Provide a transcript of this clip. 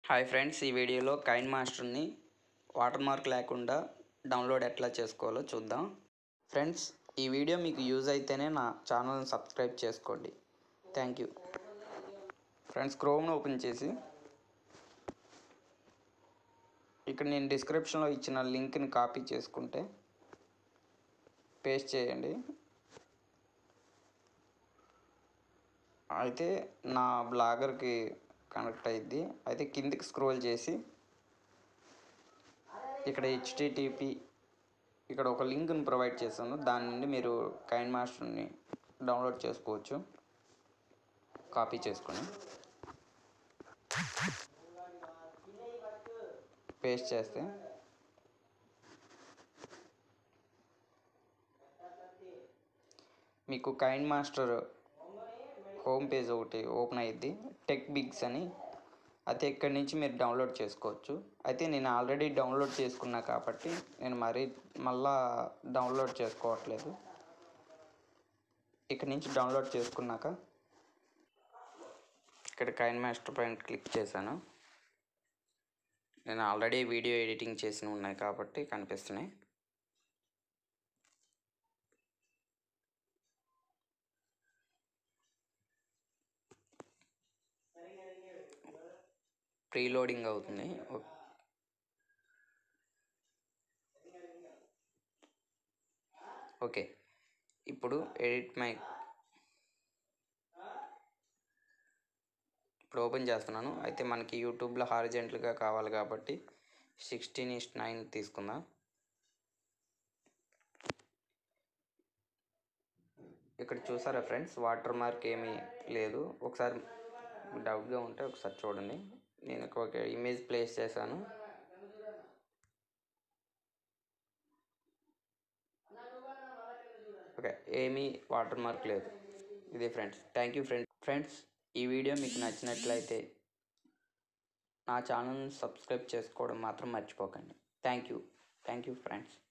hi friends ఈ వీడియోలో Kine మాస్టర్ని వాటర్ మార్క్ లేకుండా డౌన్లోడ్ ఎట్లా చేసుకోవాలో చూద్దాం ఫ్రెండ్స్ ఈ వీడియో మీకు యూజ్ అయితేనే నా ఛానల్ని సబ్స్క్రైబ్ చేసుకోండి థ్యాంక్ యూ ఫ్రెండ్స్ క్రోమ్ను ఓపెన్ చేసి ఇక్కడ నేను డిస్క్రిప్షన్లో ఇచ్చిన లింక్ని కాపీ చేసుకుంటే పేస్ట్ చేయండి అయితే నా బ్లాగర్కి కనెక్ట్ అయ్యిద్ది అయితే కిందికి స్క్రోల్ చేసి ఇక్కడ హెచ్టిటిపి ఇక్కడ ఒక లింక్ని ప్రొవైడ్ చేశాను దాని నుండి మీరు కైన్ మాస్టర్ని డౌన్లోడ్ చేసుకోవచ్చు కాపీ చేసుకొని పేస్ట్ చేస్తే మీకు కైన్ మాస్టర్ హోమ్ పేజ్ ఒకటి ఓపెన్ అయ్యిద్ది టెక్ బిగ్స్ అని అయితే ఇక్కడి నుంచి మీరు డౌన్లోడ్ చేసుకోవచ్చు అయితే నేను ఆల్రెడీ డౌన్లోడ్ చేసుకున్నా కాబట్టి నేను మరీ మళ్ళా డౌన్లోడ్ చేసుకోవట్లేదు ఇక్కడ నుంచి డౌన్లోడ్ చేసుకున్నాక ఇక్కడ కైన్ మాస్టర్ పైన క్లిక్ చేశాను నేను ఆల్రెడీ వీడియో ఎడిటింగ్ చేసి ఉన్నాయి కాబట్టి కనిపిస్తున్నాయి ప్రీలోడింగ్ అవుతుంది ఓ- ఓకే ఇప్పుడు ఎడిట్ మై ఇప్పుడు ఓపెన్ చేస్తున్నాను అయితే మనకి యూట్యూబ్లో హారిజెంటల్గా కావాలి కాబట్టి సిక్స్టీన్ ఇస్ట్ నైన్ తీసుకుందాం ఇక్కడ చూసారా ఫ్రెండ్స్ వాటర్ మార్క్ ఏమీ లేదు ఒకసారి డౌట్గా ఉంటే ఒకసారి చూడండి నేను ఇక్కడ ఒక ఇమేజ్ ప్లేస్ చేశాను ఓకే ఏమీ వాటర్ మార్క్ లేదు ఇది friends thank you friends friends ఈ వీడియో మీకు నచ్చినట్లయితే నా ఛానల్ని సబ్స్క్రైబ్ చేసుకోవడం మాత్రం మర్చిపోకండి thank you thank you friends